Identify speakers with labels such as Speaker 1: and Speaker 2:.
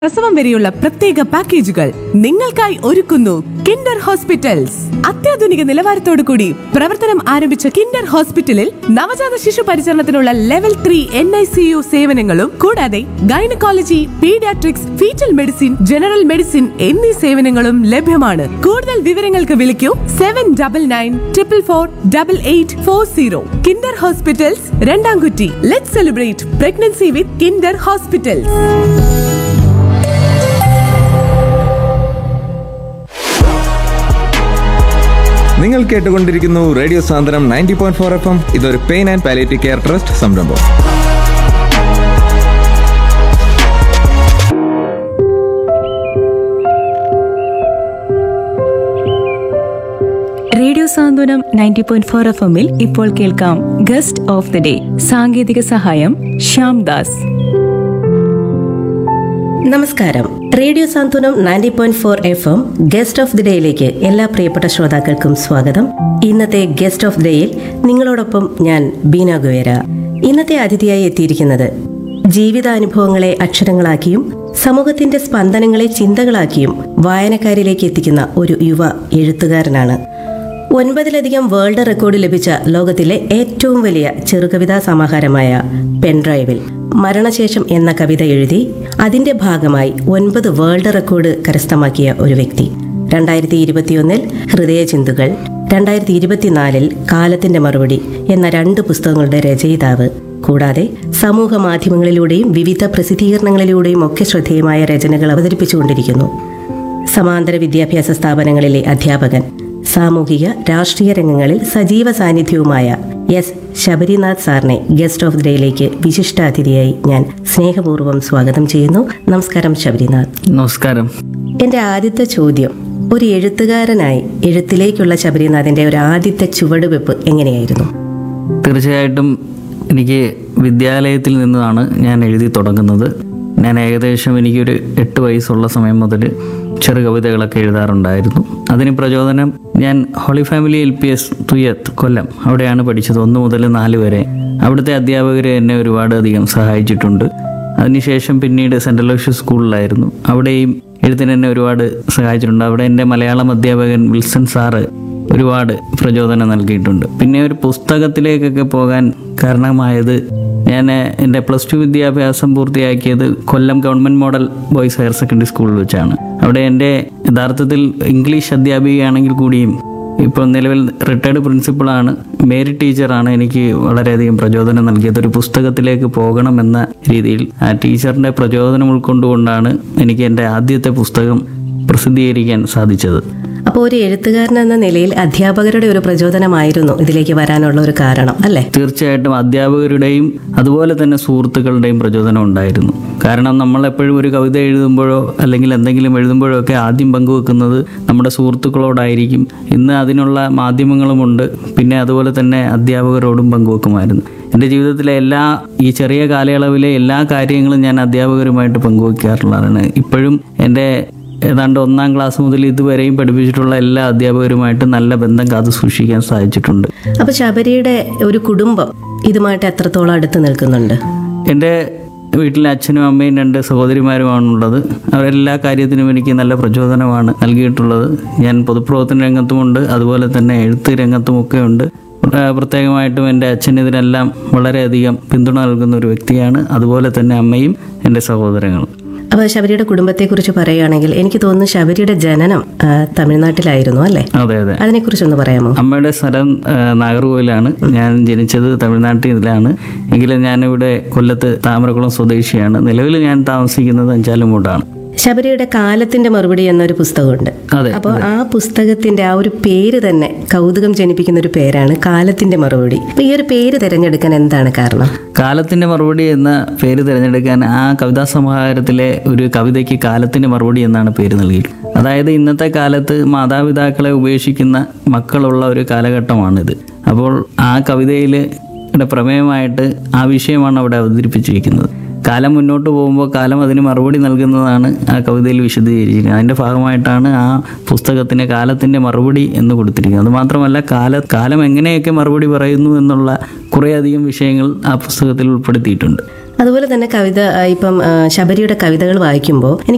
Speaker 1: പ്രസവം വരെയുള്ള പ്രത്യേക പാക്കേജുകൾ നിങ്ങൾക്കായി ഒരുക്കുന്നു കിൻഡർ ഹോസ്പിറ്റൽസ് അത്യാധുനിക നിലവാരത്തോടു കൂടി പ്രവർത്തനം ആരംഭിച്ച കിൻഡർ ഹോസ്പിറ്റലിൽ നവജാത ശിശു പരിചരണത്തിനുള്ള level three N I C U സേവനങ്ങളും കൂടാതെ gynaecology paediatrics foetal medicine general medicine എന്നീ സേവനങ്ങളും ലഭ്യമാണ് കൂടുതൽ വിവരങ്ങൾക്ക് വിളിക്കൂ seven double nine triple four double eight four zero Kinder hospitals Randamkutty let celebrate pregnancy with Kinder hospitals
Speaker 2: നിങ്ങൾ കേട്ടുകൊണ്ടിരിക്കുന്നു radio Santhwanam ninety point four F M ഇതൊരു pain and palliative care trust സംരംഭം
Speaker 3: radio Santhwanam ninety point four F എമ്മിൽ ഇപ്പോൾ കേൾക്കാം guest of the day സാങ്കേതിക സഹായം ശ്യാം ദാസ്
Speaker 4: നമസ്കാരം radio Santhwanam ninety point four F M guest of the ഡേയിലേക്ക് എല്ലാ പ്രിയപ്പെട്ട ശ്രോതാക്കൾക്കും സ്വാഗതം ഇന്നത്തെ ഗസ്റ്റ് ഓഫ് ഡേയിൽ നിങ്ങളോടൊപ്പം ഞാൻ ബീന ഗുവേര ഇന്നത്തെ അതിഥിയായി എത്തിയിരിക്കുന്നത് ജീവിതാനുഭവങ്ങളെ അക്ഷരങ്ങളാക്കിയും സമൂഹത്തിന്റെ സ്പന്ദനങ്ങളെ ചിന്തകളാക്കിയും വായനക്കാരിലേക്ക് എത്തിക്കുന്ന ഒരു യുവ എഴുത്തുകാരനാണ് ഒൻപതിലധികം വേൾഡ് റെക്കോർഡ് ലഭിച്ച ലോകത്തിലെ ഏറ്റവും വലിയ ചെറുകവിതാ സമാഹാരമായ പെൻഡ്രൈവിൽ മരണശേഷം എന്ന കവിത എഴുതി അതിന്റെ ഭാഗമായി ഒൻപത് വേൾഡ് റെക്കോർഡ് കരസ്ഥമാക്കിയ ഒരു വ്യക്തി രണ്ടായിരത്തി ഇരുപത്തിയൊന്നിൽ ഹൃദയചിന്തുകൾ രണ്ടായിരത്തി ഇരുപത്തിനാലിൽ കാലത്തിന്റെ മറുപടി എന്ന രണ്ട് പുസ്തകങ്ങളുടെ രചയിതാവ് കൂടാതെ സമൂഹ മാധ്യമങ്ങളിലൂടെയും വിവിധ പ്രസിദ്ധീകരണങ്ങളിലൂടെയും ഒക്കെ ശ്രദ്ധേയമായ രചനകൾ അവതരിപ്പിച്ചുകൊണ്ടിരിക്കുന്നു സമാന്തര വിദ്യാഭ്യാസ സ്ഥാപനങ്ങളിലെ അധ്യാപകൻ സാമൂഹിക രാഷ്ട്രീയ രംഗങ്ങളിൽ സജീവ സാന്നിധ്യവുമായ എസ് ശബരിനാഥ് സാറിനെ ഗസ്റ്റ് ഓഫ് ദി ഡേയിലേക്ക് വിശിഷ്ടാതിഥിയായി ഞാൻ സ്നേഹപൂർവ്വം സ്വാഗതം ചെയ്യുന്നു നമസ്കാരം ശബരിനാഥ്
Speaker 5: നമസ്കാരം
Speaker 4: എൻ്റെ ആദ്യത്തെ ചോദ്യം ഒരു എഴുത്തുകാരനായി എഴുത്തിലേക്കുള്ള ശബരിനാഥിന്റെ ഒരു ആദ്യത്തെ ചുവടുവെപ്പ് എങ്ങനെയായിരുന്നു
Speaker 5: തീർച്ചയായിട്ടും എനിക്ക് വിദ്യാലയത്തിൽ നിന്നാണ് ഞാൻ എഴുതി തുടങ്ങുന്നത് ഞാൻ ഏകദേശം എനിക്കൊരു എട്ട് വയസ്സുള്ള സമയം മുതൽ ചെറു കവിതകളൊക്കെ എഴുതാറുണ്ടായിരുന്നു അതിന് പ്രചോദനം ഞാൻ holy family L P S തുയത്ത് കൊല്ലം അവിടെയാണ് പഠിച്ചത് ഒന്ന് മുതൽ നാല് വരെ അവിടുത്തെ അധ്യാപകർ എന്നെ ഒരുപാട് അധികം സഹായിച്ചിട്ടുണ്ട് അതിനുശേഷം പിന്നീട് സെൻട്രൽ ലക്ഷ്യ സ്കൂളിലായിരുന്നു അവിടെയും എഴുത്തിന് എന്നെ ഒരുപാട് സഹായിച്ചിട്ടുണ്ട് അവിടെ എൻ്റെ മലയാളം അധ്യാപകൻ വിൽസൺ സാറ് ഒരുപാട് പ്രചോദനം നൽകിയിട്ടുണ്ട് പിന്നെ ഒരു പുസ്തകത്തിലേക്കൊക്കെ പോകാൻ കാരണമായത് ഞാൻ എൻ്റെ പ്ലസ് ടു വിദ്യാഭ്യാസം പൂർത്തിയാക്കിയത് Kollam government model boys higher secondary സ്കൂളിൽ വെച്ചാണ് അവിടെ എൻ്റെ യഥാർത്ഥത്തിൽ ഇംഗ്ലീഷ് അധ്യാപികയാണെങ്കിൽ കൂടിയും ഇപ്പോൾ നിലവിൽ റിട്ടയർഡ് പ്രിൻസിപ്പളാണ് മേരി ടീച്ചറാണ് എനിക്ക് വളരെയധികം പ്രചോദനം നൽകിയത് ഒരു പുസ്തകത്തിലേക്ക് പോകണമെന്ന രീതിയിൽ ആ ടീച്ചറിൻ്റെ പ്രചോദനം ഉൾക്കൊണ്ടുകൊണ്ടാണ് എനിക്ക് എൻ്റെ ആദ്യത്തെ പുസ്തകം പ്രസിദ്ധീകരിക്കാൻ സാധിച്ചത്
Speaker 4: അപ്പോൾ ഒരു എഴുത്തുകാരൻ എന്ന നിലയിൽ അധ്യാപകരുടെ ഒരു പ്രചോദനമായിരുന്നു ഇതിലേക്ക് വരാനുള്ള ഒരു കാരണം അല്ലേ
Speaker 5: തീർച്ചയായിട്ടും അധ്യാപകരുടെയും അതുപോലെ തന്നെ സുഹൃത്തുക്കളുടെയും പ്രചോദനം ഉണ്ടായിരുന്നു കാരണം നമ്മൾ എപ്പോഴും ഒരു കവിത എഴുതുമ്പോഴോ അല്ലെങ്കിൽ എന്തെങ്കിലും എഴുതുമ്പോഴോ ഒക്കെ ആദ്യം പങ്കുവെക്കുന്നത് നമ്മുടെ സുഹൃത്തുക്കളോടായിരിക്കും ഇന്ന് അതിനുള്ള മാധ്യമങ്ങളുമുണ്ട് പിന്നെ അതുപോലെ തന്നെ അധ്യാപകരോടും പങ്കുവെക്കുമായിരുന്നു എൻ്റെ ജീവിതത്തിലെ എല്ലാ ഈ ചെറിയ കാലയളവിലെ എല്ലാ കാര്യങ്ങളും ഞാൻ അധ്യാപകരുമായിട്ട് പങ്കുവെക്കാറുള്ളതാണ് ഇപ്പോഴും എൻ്റെ ഏതാണ്ട് ഒന്നാം ക്ലാസ് മുതൽ ഇതുവരെയും പഠിപ്പിച്ചിട്ടുള്ള എല്ലാ അധ്യാപകരുമായിട്ട് നല്ല ബന്ധം കാത്തു സൂക്ഷിക്കാൻ സാധിച്ചിട്ടുണ്ട്
Speaker 4: അപ്പൊ ശബരിയുടെ ഒരു കുടുംബം ഇതുമായിട്ട് എത്രത്തോളം അടുത്ത് നിൽക്കുന്നുണ്ട്
Speaker 5: എൻ്റെ വീട്ടിലെ അച്ഛനും അമ്മയും രണ്ട് സഹോദരിമാരുമാണുള്ളത് അവരെല്ലാ കാര്യത്തിനും എനിക്ക് നല്ല പ്രചോദനമാണ് നൽകിയിട്ടുള്ളത് ഞാൻ പൊതുപ്രവർത്തന രംഗത്തുമുണ്ട് അതുപോലെ തന്നെ എഴുത്ത് രംഗത്തുമൊക്കെ ഉണ്ട് ആ, പ്രത്യേകമായിട്ടും എൻ്റെ അച്ഛൻ ഇതിനെല്ലാം വളരെയധികം പിന്തുണ നൽകുന്ന ഒരു വ്യക്തിയാണ് അതുപോലെ തന്നെ അമ്മയും എൻ്റെ സഹോദരങ്ങളും
Speaker 4: അപ്പൊ ശബരിയുടെ കുടുംബത്തെക്കുറിച്ച് പറയുകയാണെങ്കിൽ എനിക്ക് തോന്നുന്നു ശബരിയുടെ ജനനം ആ, തമിഴ്നാട്ടിലായിരുന്നു അല്ലേ
Speaker 5: അതെ അതെ
Speaker 4: അതിനെക്കുറിച്ചൊന്ന് പറയാമോ
Speaker 5: അമ്മയുടെ സ്ഥലം ആ, നാഗർകോവിലാണ് ഞാൻ ജനിച്ചത് തമിഴ്നാട്ടിലാണ് എങ്കിലും ഞാനിവിടെ കൊല്ലത്ത് താമരക്കുളം സ്വദേശിയാണ് നിലവിൽ ഞാൻ താമസിക്കുന്നത് അഞ്ചാലുമൂടാണ്
Speaker 4: ശബരിയുടെ കാലത്തിന്റെ മറുപടി എന്നൊരു പുസ്തകമുണ്ട്
Speaker 5: അതെ
Speaker 4: അപ്പോൾ ആ പുസ്തകത്തിന്റെ ആ ഒരു പേര് തന്നെ കൗതുകം ജനിപ്പിക്കുന്ന ഒരു പേരാണ് കാലത്തിന്റെ മറുപടി അപ്പൊ ഈ ഒരു പേര് തിരഞ്ഞെടുക്കാൻ എന്താണ് കാരണം
Speaker 5: കാലത്തിന്റെ മറുപടി എന്ന പേര് തിരഞ്ഞെടുക്കാൻ ആ കവിതാ സമാഹാരത്തിലെ ഒരു കവിതയ്ക്ക് കാലത്തിന്റെ മറുപടി എന്നാണ് പേര് നൽകിയിട്ടുള്ളത് അതായത് ഇന്നത്തെ കാലത്ത് മാതാപിതാക്കളെ ഉപേക്ഷിക്കുന്ന മക്കളുള്ള ഒരു കാലഘട്ടമാണിത് അപ്പോൾ ആ കവിതയിൽ പ്രമേയമായിട്ട് ആ വിഷയമാണ് അവിടെ അവതരിപ്പിച്ചിരിക്കുന്നത് കാലം മുന്നോട്ട് പോകുമ്പോൾ കാലം അതിന് മറുപടി നൽകുന്നതാണ് ആ കവിതയിൽ വിശദീകരിച്ചിരിക്കുന്നത് അതിൻ്റെ ഭാഗമായിട്ടാണ് ആ പുസ്തകത്തിന് കാലത്തിൻ്റെ മറുപടി എന്ന് കൊടുത്തിരിക്കുന്നത് അതുമാത്രമല്ല കാല കാലം എങ്ങനെയൊക്കെ മറുപടി പറയുന്നു എന്നുള്ള കുറേയധികം വിഷയങ്ങൾ ആ പുസ്തകത്തിൽ ഉൾപ്പെടുത്തിയിട്ടുണ്ട്
Speaker 4: അതുപോലെ തന്നെ കവിത ആ, ഇപ്പം ആ, ശബരിയുടെ കവിതകൾ വായിക്കുമ്പോൾ എനിക്ക്